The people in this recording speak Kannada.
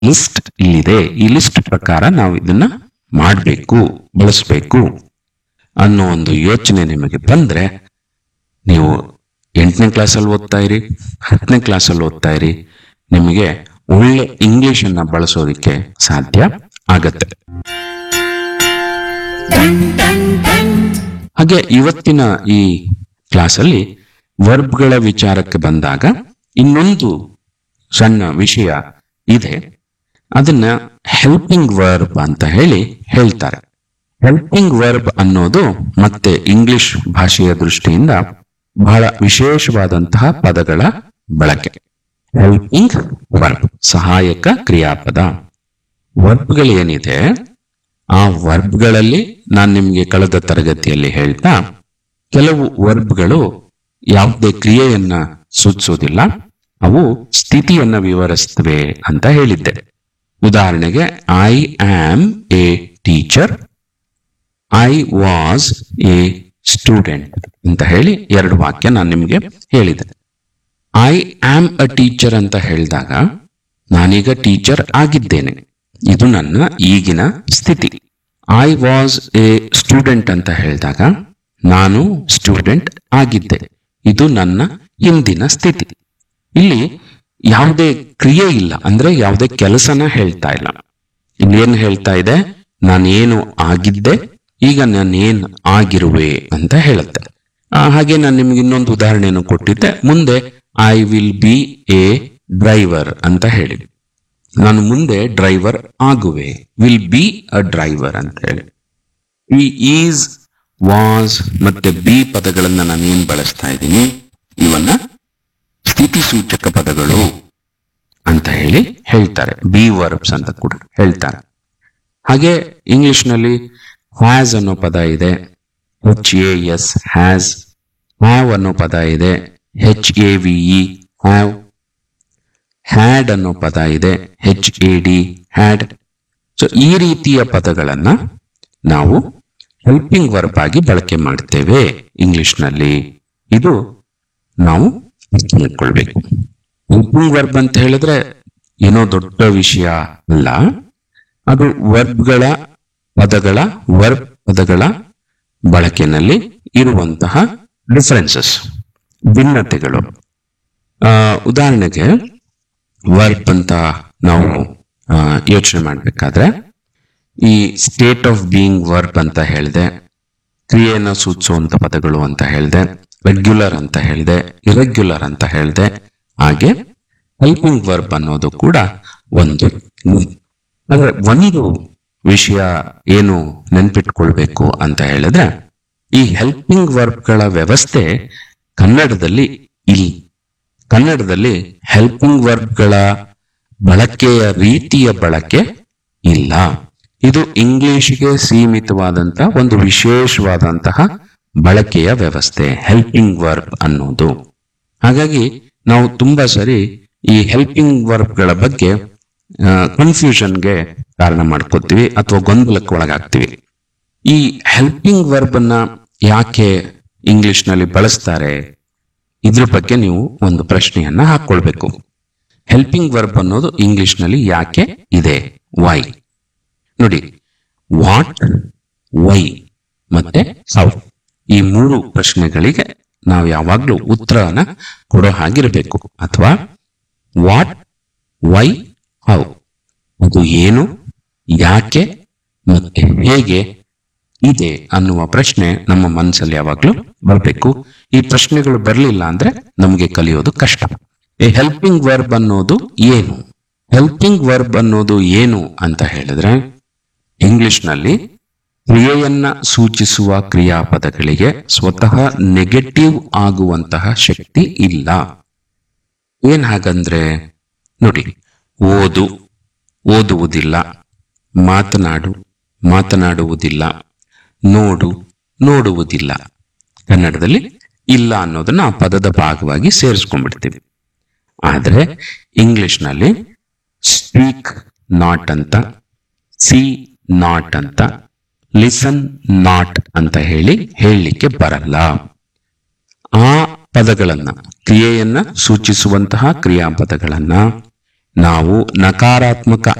ಲಿಸ್ಟ್ ಇಲ್ಲಿದೆ ಈ ಲಿಸ್ಟ್ ಪ್ರಕಾರ ನಾವು ಇದನ್ನ ಮಾಡಬೇಕು ಬಳಸಬೇಕು ಅನ್ನೋ ಒಂದು ಯೋಚನೆ ನಿಮಗೆ ಬಂದ್ರೆ ನೀವು ಎಂಟನೇ ಕ್ಲಾಸಲ್ಲಿ ಓದ್ತಾ ಇರಿ ಹತ್ತನೇ ಕ್ಲಾಸಲ್ಲಿ ಓದ್ತಾ ಇರಿ ನಿಮಗೆ ಒಳ್ಳೆ ಇಂಗ್ಲಿಷ್ ಅನ್ನ ಬಳಸೋದಕ್ಕೆ ಸಾಧ್ಯ ಆಗತ್ತೆ ಹಾಗೆ ಇವತ್ತಿನ ಈ ಕ್ಲಾಸಲ್ಲಿ ವರ್ಬ್ಗಳ ವಿಚಾರಕ್ಕೆ ಬಂದಾಗ ಇನ್ನೊಂದು ಸಣ್ಣ ವಿಷಯ ಇದೆ ಅದನ್ನ ಹೆಲ್ಪಿಂಗ್ ವರ್ಬ್ ಅಂತ ಹೇಳಿ ಹೇಳ್ತಾರೆ ಹೆಲ್ಪಿಂಗ್ ವರ್ಬ್ ಅನ್ನೋದು ಮತ್ತೆ ಇಂಗ್ಲಿಷ್ ಭಾಷೆಯ ದೃಷ್ಟಿಯಿಂದ ಬಹಳ ವಿಶೇಷವಾದಂತಹ ಪದಗಳ ಬಳಕೆ ಹೆಲ್ಪಿಂಗ್ ವರ್ಬ್ ಸಹಾಯಕ ಕ್ರಿಯಾಪದ ವರ್ಬ್ಗಳೇನಿದೆ ಆ ವರ್ಬ್ಗಳಲ್ಲಿ ನಾನು ನಿಮಗೆ ಕಳೆದ ತರಗತಿಯಲ್ಲಿ ಹೇಳ್ತಾ ಕೆಲವು ವರ್ಬ್ಗಳು ಯಾವುದೇ ಕ್ರಿಯೆಯನ್ನ ಸೂಚಿಸೋದಿಲ್ಲ ಅವು ಸ್ಥಿತಿಯನ್ನ ವಿವರಿಸ್ತವೆ ಅಂತ ಹೇಳಿದ್ದೆ ಉದಾಹರಣೆಗೆ I am a teacher I was a student ಅಂತ ಹೇಳಿ ಎರಡು ವಾಕ್ಯ ನಾನು ನಿಮಗೆ ಹೇಳಿದೆ ಐ ಆಮ್ ಅ ಟೀಚರ್ ಅಂತ ಹೇಳಿದಾಗ ನಾನೀಗ ಟೀಚರ್ ಆಗಿದ್ದೇನೆ ಇದು ನನ್ನ ಈಗಿನ ಸ್ಥಿತಿ ಐ ವಾಸ್ ಎ ಸ್ಟೂಡೆಂಟ್ ಅಂತ ಹೇಳಿದಾಗ ನಾನು ಸ್ಟೂಡೆಂಟ್ ಆಗಿದ್ದೆ ಇದು ನನ್ನ ಹಿಂದಿನ ಸ್ಥಿತಿ ಇಲ್ಲಿ ಯಾವುದೇ ಕ್ರಿಯೆ ಇಲ್ಲ ಅಂದ್ರೆ ಯಾವುದೇ ಕೆಲಸನ ಹೇಳ್ತಾ ಇಲ್ಲ ಇಲ್ಲಿ ಏನ್ ಹೇಳ್ತಾ ಇದೆ ನಾನೇನು ಆಗಿದ್ದೆ ಈಗ ನಾನೇನ್ ಆಗಿರುವೆ ಅಂತ ಹೇಳುತ್ತೆ ಆ, ಹಾಗೆ ನಾನು ನಿಮ್ಗೆ ಇನ್ನೊಂದು ಉದಾಹರಣೆಯನ್ನು ಕೊಟ್ಟಿದ್ದೆ ಮುಂದೆ I will be a driver ಅಂತ ಹೇಳಿ ನಾನು ಮುಂದೆ ಡ್ರೈವರ್ ಆಗುವೆ ವಿಲ್ ಬಿ ಅ ಡ್ರೈವರ್ ಅಂತ ಹೇಳಿ ಈ ಈಸ್ ವಾಸ್ ಮತ್ತೆ ಬಿ ಪದಗಳನ್ನ ನಾನು ಏನ್ ಬಳಸ್ತಾ ಇದ್ದೀನಿ ಇವನ್ನ ಸ್ಥಿತಿ ಸೂಚಕ ಪದಗಳು ಅಂತ ಹೇಳಿ ಹೇಳ್ತಾರೆ ಬಿ ವರ್ಬ್ಸ್ ಅಂತ ಕೂಡ ಹೇಳ್ತಾರೆ ಹಾಗೆ ಇಂಗ್ಲಿಷ್ ನಲ್ಲಿ ಹ್ಯಾಸ್ ಅನ್ನೋ ಪದ ಇದೆ H A S has have ಅನ್ನೋ ಪದ ಇದೆ H A V E have had ಅನ್ನೋ ಪದ ಇದೆ H A D had so ಈ ರೀತಿಯ ಪದಗಳನ್ನ ನಾವು ಹೆಲ್ಪಿಂಗ್ ವರ್ಬ್ ಆಗಿ ಬಳಕೆ ಮಾಡ್ತೇವೆ ಇಂಗ್ಲಿಷ್ನಲ್ಲಿ ಇದು ನಾವು ಅರ್ಥ ಮಾಡ್ಕೊಳ್ಬೇಕು ಹೆಲ್ಪಿಂಗ್ ವರ್ಬ್ ಅಂತ ಹೇಳಿದ್ರೆ ಏನೋ ದೊಡ್ಡ ವಿಷಯ ಅಲ್ಲ ಅದು ವರ್ಬ್ಗಳ ಪದಗಳ ವರ್ಬ್ ಪದಗಳ ಬಳಕೆನಲ್ಲಿ ಇರುವಂತಹ ಡಿಫರೆನ್ಸಸ್ ಭಿನ್ನತೆಗಳು ಆ, ಉದಾಹರಣೆಗೆ ವರ್ಬ್ ಅಂತ ನಾವು ಯೋಚನೆ ಮಾಡಬೇಕಾದ್ರೆ ಈ ಸ್ಟೇಟ್ ಆಫ್ ಬೀಯಿಂಗ್ ವರ್ಬ್ ಅಂತ ಹೇಳಿದೆ ಕ್ರಿಯೆಯನ್ನು ಸೂಚಿಸುವಂತ ಪದಗಳು ಅಂತ ಹೇಳಿದೆ ರೆಗ್ಯುಲರ್ ಅಂತ ಹೇಳಿದೆ ಇರೆಗ್ಯುಲರ್ ಅಂತ ಹೇಳಿದೆ ಹಾಗೆ ಹೆಲ್ಪಿಂಗ್ ವರ್ಬ್ ಅನ್ನೋದು ಕೂಡ ಒಂದು ಆದ್ರೆ ಒಂದು ವಿಷಯ ಏನು ನೆನ್ಪಿಟ್ಕೊಳ್ಬೇಕು ಅಂತ ಹೇಳಿದ್ರೆ ಈ ಹೆಲ್ಪಿಂಗ್ ವರ್ಬ್ಗಳ ವ್ಯವಸ್ಥೆ ಕನ್ನಡದಲ್ಲಿ ಇಲ್ಲ ಕನ್ನಡದಲ್ಲಿ ಹೆಲ್ಪಿಂಗ್ ವರ್ಬ್ಗಳ ಬಳಕೆಯ ರೀತಿಯ ಬಳಕೆ ಇಲ್ಲ ಇದು ಇಂಗ್ಲಿಷ್ಗೆ ಸೀಮಿತವಾದಂತ ಒಂದು ವಿಶೇಷವಾದಂತಹ ಬಳಕೆಯ ವ್ಯವಸ್ಥೆ ಹೆಲ್ಪಿಂಗ್ ವರ್ಬ್ ಅನ್ನೋದು ಹಾಗಾಗಿ ನಾವು ತುಂಬಾ ಸರಿ ಈ ಹೆಲ್ಪಿಂಗ್ ವರ್ಬ್ಗಳ ಬಗ್ಗೆ ಕನ್ಫ್ಯೂಷನ್ಗೆ ಕಾರಣ ಮಾಡ್ಕೋತೀವಿ ಅಥವಾ ಗೊಂದಲಕ್ಕೆ ಒಳಗಾಗ್ತೀವಿ ಈ ಹೆಲ್ಪಿಂಗ್ ವರ್ಬ್ ಅನ್ನ ಯಾಕೆ ಇಂಗ್ಲಿಷ್ ನಲ್ಲಿ ಬಳಸ್ತಾರೆ ಇದ್ರ ಬಗ್ಗೆ ನೀವು ಒಂದು ಪ್ರಶ್ನೆಯನ್ನ ಹಾಕೊಳ್ಬೇಕು ಹೆಲ್ಪಿಂಗ್ ವರ್ಬ್ ಅನ್ನೋದು ಇಂಗ್ಲಿಷ್ ನಲ್ಲಿ ಯಾಕೆ ಇದೆ ವೈ ನೋಡಿ ವಾಟ್ ವೈ ಮತ್ತೆ ಹೌ ಈ ಮೂರು ಪ್ರಶ್ನೆಗಳಿಗೆ ನಾವು ಯಾವಾಗ್ಲೂ ಉತ್ತರನ ಕೊಡೋ ಹಾಗಿರಬೇಕು ಅಥವಾ ವಾಟ್ ವೈ ಹೌ ಅದು ಏನು ಯಾಕೆ ಮತ್ತೆ ಹೇಗೆ ಇದೆ ಅನ್ನುವ ಪ್ರಶ್ನೆ ನಮ್ಮ ಮನಸ್ಸಲ್ಲಿ ಯಾವಾಗ್ಲೂ ಬರಬೇಕು ಈ ಪ್ರಶ್ನೆಗಳು ಬರಲಿಲ್ಲ ಅಂದ್ರೆ ನಮಗೆ ಕಲಿಯೋದು ಕಷ್ಟ ಈ ಹೆಲ್ಪಿಂಗ್ ವರ್ಬ್ ಅನ್ನೋದು ಏನು ಹೆಲ್ಪಿಂಗ್ ವರ್ಬ್ ಅನ್ನೋದು ಏನು ಅಂತ ಹೇಳಿದ್ರೆ ಇಂಗ್ಲಿಷ್ ನಲ್ಲಿ ಕ್ರಿಯೆಯನ್ನ ಸೂಚಿಸುವ ಕ್ರಿಯಾಪದಗಳಿಗೆ ಸ್ವತಃ ನೆಗೆಟಿವ್ ಆಗುವಂತಹ ಶಕ್ತಿ ಇಲ್ಲ ಏನ್ ಹಾಗಂದ್ರೆ ನೋಡಿ ಓದು ಓದುವುದಿಲ್ಲ ಮಾತನಾಡು ಮಾತನಾಡುವುದಿಲ್ಲ ನೋಡು ನೋಡುವುದಿಲ್ಲ ಕನ್ನಡದಲ್ಲಿ ಇಲ್ಲ ಅನ್ನೋದನ್ನ ಆ ಪದದ ಭಾಗವಾಗಿ ಸೇರಿಸ್ಕೊಂಡ್ಬಿಡ್ತೀವಿ ಆದ್ರೆ ಇಂಗ್ಲಿಷ್ನಲ್ಲಿ ಸ್ಪೀಕ್ ನಾಟ್ ಅಂತ ಸಿ ನಾಟ್ ಅಂತ ಲಿಸನ್ ನಾಟ್ ಅಂತ ಹೇಳಿ ಹೇಳಲಿಕ್ಕೆ ಬರಲ್ಲ ಆ ಪದಗಳನ್ನ ಕ್ರಿಯೆಯನ್ನ ಸೂಚಿಸುವಂತಹ ಕ್ರಿಯಾಪದಗಳನ್ನ ನಾವು ನಕಾರಾತ್ಮಕ